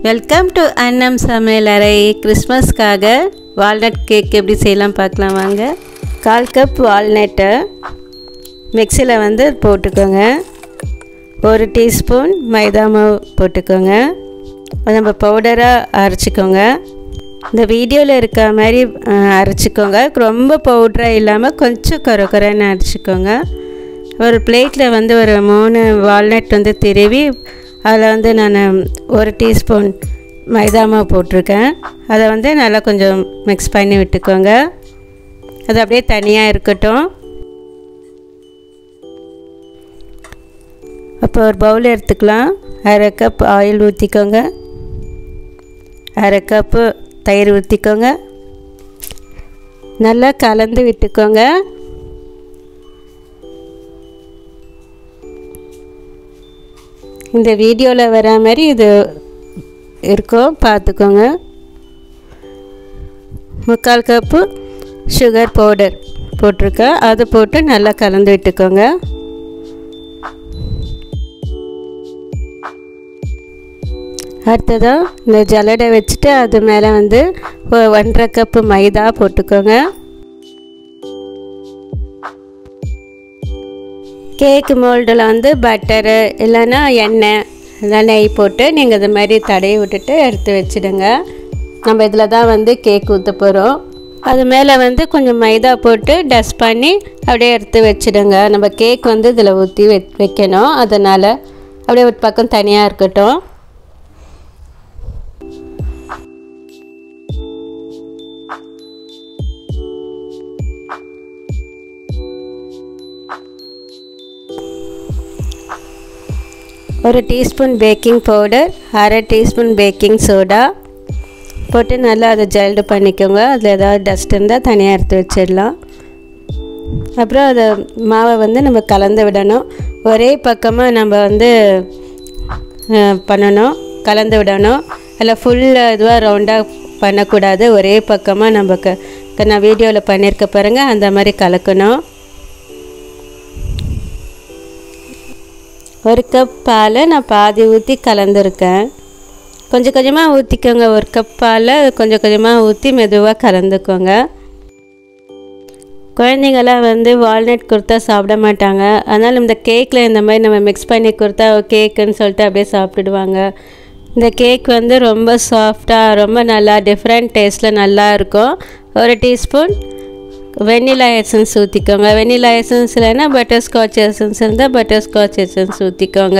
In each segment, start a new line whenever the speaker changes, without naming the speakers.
welcome to அன்னம் சமையலறை கிறிஸ்மஸ்க்காக walnut cake எப்படி செய்யலாம் பார்க்கலாம் வாங்க கால் கப் வால்நட்டை மிக்சியில் வந்து போட்டுக்கோங்க ஒரு டீஸ்பூன் மைதா மாவு போட்டுக்கோங்க அதை நம்ம பவுடராக அரைச்சிக்கோங்க இந்த வீடியோவில் இருக்க மாதிரி அஹ், அரைச்சிக்கோங்க ரொம்ப பவுட்ராக இல்லாமல் கொஞ்சம் குறை குறைன்னு அரைச்சிக்கோங்க ஒரு பிளேட்டில் வந்து ஒரு மூணு வால்நட் வந்து திருவி அதில் வந்து நான் ஒரு டீஸ்பூன் மைதா மாவு போட்டிருக்கேன் அதை வந்து நல்லா கொஞ்சம் மிக்ஸ் பண்ணி விட்டுக்கோங்க அது அப்படியே தனியாக இருக்கட்டும் அப்போ ஒரு பவுல் எடுத்துக்கலாம் அரை கப் ஆயில் ஊற்றிக்கோங்க அரை கப்பு தயிர் ஊற்றிக்கோங்க நல்லா கலந்து விட்டுக்கோங்க இந்த வீடியோவில் வர மாதிரி இது இருக்கும் பார்த்துக்கோங்க முக்கால் கப்பு சுகர் பவுடர் போட்டிருக்கேன் அதை போட்டு நல்லா கலந்து விட்டுக்கோங்க அடுத்ததாக இந்த ஜல்லடை வச்சுட்டு அது மேலே வந்து ஒ- ஒன்றரை கப்பு மைதா போட்டுக்கோங்க கேக்கு மோல்டில் வந்து பட்டரு இல்லைன்னா எண்ணெய் இல்லை நெய் போட்டு நீங்கள் இது மாதிரி தடவி விட்டுட்டு எடுத்து வச்சிடுங்க நம்ம இதில் தான் வந்து கேக் ஊற்ற போகிறோம் அது மேலே வந்து கொஞ்சம் மைதா போட்டு டஸ்ட் பண்ணி அப்படியே எடுத்து வச்சிடுங்க நம்ம கேக் வந்து இதில் ஊற்றி வை வைக்கணும் அதனால் அப்படியே ஒரு பக்கம் தனியாக இருக்கட்டும் ஒரு டீஸ்பூன் பேக்கிங் பவுடர் அரை டீஸ்பூன் பேக்கிங் சோடா போட்டு நல்லா அதை ஜெல்டு பண்ணிக்கோங்க அதில் ஏதாவது டஸ்ட் இருந்தால் தனியாக எடுத்து வச்சிடலாம் அப்புறம் அதை மாவை வந்து நம்ம கலந்து விடணும் ஒரே பக்கமாக நம்ம வந்து அஹ், பண்ணணும் கலந்து விடணும் அதில் ஃபுல்லாக இதுவாக ரவுண்டாக பண்ணக்கூடாது ஒரே பக்கமாக நம்ம க க- நான் வீடியோவில் பண்ணியிருக்க பாருங்கள் அந்த மாதிரி கலக்கணும் ஒரு கப் பால் நான் பாதி ஊற்றி கலந்துருக்கேன் கொஞ்சம் கொஞ்சமாக ஊற்றிக்கோங்க ஒரு கப் பால் கொஞ்சம் கொஞ்சமாக ஊற்றி மெதுவாக கலந்துக்கோங்க குழந்தைங்களாம் வந்து வால்நட் கொடுத்தா சாப்பிட மாட்டாங்க அதனால் இந்த கேக்கில் இந்த மாதிரி நம்ம மிக்ஸ் பண்ணி கொடுத்தா கேக்குன்னு சொல்லிட்டு அப்படியே சாப்பிட்டுடுவாங்க இந்த கேக் வந்து ரொம்ப சாஃப்டாக ரொம்ப நல்லா டிஃப்ரெண்ட் டேஸ்ட்டில் நல்லா இருக்கும் ஒரு டீஸ்பூன் வெண்ணிலா எசன்ஸ் ஊற்றிக்கோங்க வெண்ணிலா எசன்ஸ் இல்லைன்னா பட்டர் ஸ்காட்ச் எசன்ஸ் இருந்தால் பட்டர் ஸ்காட்ச் எசன்ஸ் ஊற்றிக்கோங்க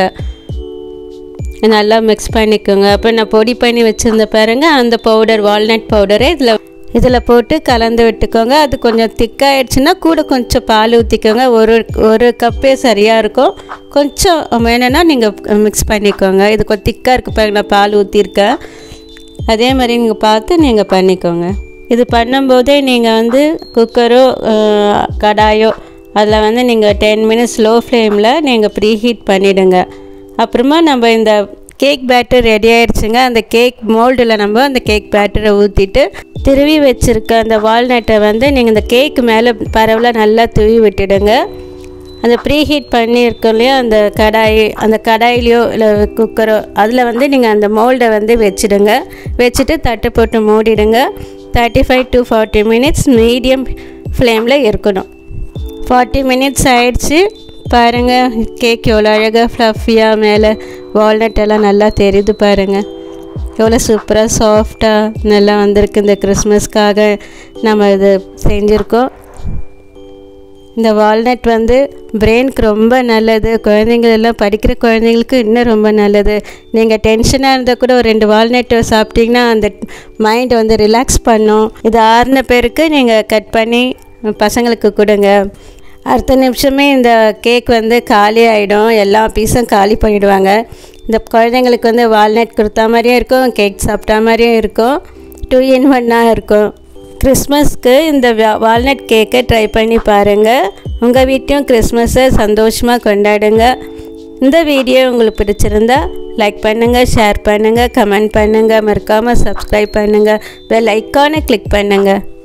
நல்லா மிக்ஸ் பண்ணிக்கோங்க அப்புறம் நான் பொடி பண்ணி வச்சுருந்த பாருங்க அந்த பவுடர் வால்நட் பவுடரை இதில் இதில் போட்டு கலந்து விட்டுக்கோங்க அது கொஞ்சம் திக்காயிடுச்சுன்னா கூட கொஞ்சம் பால் ஊற்றிக்கோங்க ஒரு ஒரு கப்பே சரியாக இருக்கும் கொஞ்சம் வேணும்னா நீங்கள் மிக்ஸ் பண்ணிக்கோங்க இது கொஞ்சம் திக்காக இருக்கு பாருங்க நான் பால் ஊற்றிருக்கேன் அதே மாதிரி நீங்கள் பார்த்து நீங்கள் பண்ணிக்கோங்க இது பண்ணும்போதே நீங்கள் வந்து குக்கரோ அஹ், கடாயோ அதில் வந்து நீங்கள் டென் மினிட்ஸ் லோ ஃப்ளேமில் நீங்கள் ப்ரீ ஹீட் பண்ணிவிடுங்க அப்புறமா நம்ம இந்த கேக் பேட்டர் ரெடி ஆயிடுச்சுங்க அந்த கேக் மோல்டில் நம்ம அந்த கேக் பேட்டரை ஊற்றிட்டு திருவி வச்சுருக்க அந்த வால்நட்டை வந்து நீங்கள் இந்த கேக் மேலே பரவலாக நல்லா துவி விட்டுடுங்க அந்த ப்ரீ ஹீட் பண்ணியிருக்கோம் இல்லையா அந்த கடாய் அந்த கடாயிலையோ இல்லை குக்கரோ அதில் வந்து நீங்கள் அந்த மோல்டை வந்து வச்சிடுங்க வச்சுட்டு தட்டு போட்டு மூடிடுங்க thirty five to forty minutes medium ஃப்ளேமில் இருக்கணும் ஃபார்ட்டி மினிட்ஸ் ஆயிடுச்சு பாருங்கள் கேக் எவ்வளோ அழகாக ஃப்ளஃபியாக மேலே வால்நட் எல்லாம் நல்லா தெரியுது பாருங்கள் எவ்வளோ சூப்பராக சாஃப்டாக நல்லா வந்திருக்கு இந்த கிறிஸ்மஸ்க்காக நம்ம இது செஞ்சுருக்கோம் இந்த வால்நட் வந்து பிரெயினுக்கு ரொம்ப நல்லது குழந்தைங்க எல்லாம் படிக்கிற குழந்தைங்களுக்கு இன்னும் ரொம்ப நல்லது நீங்கள் டென்ஷனாக இருந்தால் கூட ஒரு ரெண்டு வால்நட்டை சாப்பிட்டீங்கன்னா அந்த மைண்ட் வந்து ரிலாக்ஸ் பண்ணும் இது ஆறுன பேருக்கு நீங்கள் கட் பண்ணி பசங்களுக்கு கொடுங்க அடுத்த நிமிஷமே இந்த கேக் வந்து காலி ஆகிடும் எல்லா பீஸும் காலி பண்ணிவிடுவாங்க இந்த குழந்தைங்களுக்கு வந்து வால்நட் கொடுத்தா மாதிரியும் இருக்கும் கேக் சாப்பிட்டா மாதிரியும் இருக்கும் டூ இன் ஒன்னாக இருக்கும் கிறிஸ்மஸ்க்கு இந்த வா- வால்நட் கேக்கை ட்ரை பண்ணி பாருங்கள் உங்கள் வீட்டையும் கிறிஸ்மஸை சந்தோஷமாக கொண்டாடுங்க இந்த வீடியோ உங்களுக்கு பிடிச்சிருந்தா லைக் பண்ணுங்கள் ஷேர் பண்ணுங்கள் கமெண்ட் பண்ணுங்கள் மறக்காமல் சப்ஸ்கிரைப் பண்ணுங்கள் பெல் ஐக்கானை கிளிக் பண்ணுங்கள்